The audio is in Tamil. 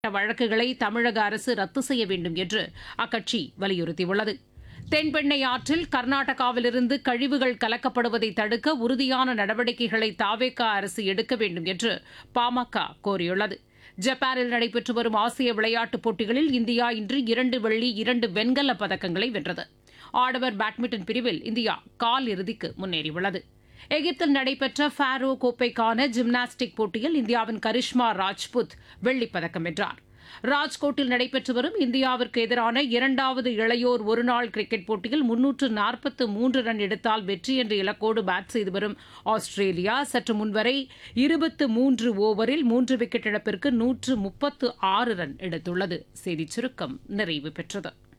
வழக்குகளை தமிழக அரசு ரத்து செய்ய வேண்டும் என்று அக்கட்சி வலியுறுத்தியுள்ளது தென்பெண்ணை ஆற்றில் கர்நாடகாவிலிருந்து கழிவுகள் கலக்கப்படுவதை தடுக்க உறுதியான நடவடிக்கைகளை தாவேகா அரசு எடுக்க வேண்டும் என்று பாமக கோரியுள்ளது ஜப்பானில் நடைபெற்று வரும் ஆசிய விளையாட்டுப் போட்டிகளில் இந்தியா இன்று இரண்டு வெள்ளி இரண்டு வெண்கலப் பதக்கங்களை வென்றது ஆடவர் பேட்மிண்டன் பிரிவில் இந்தியா கால் இறுதிக்கு முன்னேறியுள்ளது எகிப்தில் நடைபெற்ற ஃபாரோ கோப்பைக்கான ஜிம்னாஸ்டிக் போட்டியில் இந்தியாவின் கரிஷ்மா ராஜ்புத் வெள்ளிப் பதக்கம் வென்றார் ராஜ்கோட்டில் நடைபெற்று வரும் இந்தியாவிற்கு எதிரான இரண்டாவது இளையோர் ஒருநாள் கிரிக்கெட் போட்டியில் முன்னூற்று நாற்பத்து மூன்று ரன் எடுத்தால் வெற்றி என்ற இலக்கோடு பேட் செய்து வரும் ஆஸ்திரேலியா சற்று முன்வரை இருபத்து மூன்று ஓவரில் மூன்று விக்கெட் இழப்பிற்கு நூற்று முப்பத்து ஆறு ரன் எடுத்துள்ளது செய்திச் சுருக்கம் நிறைவு பெற்றது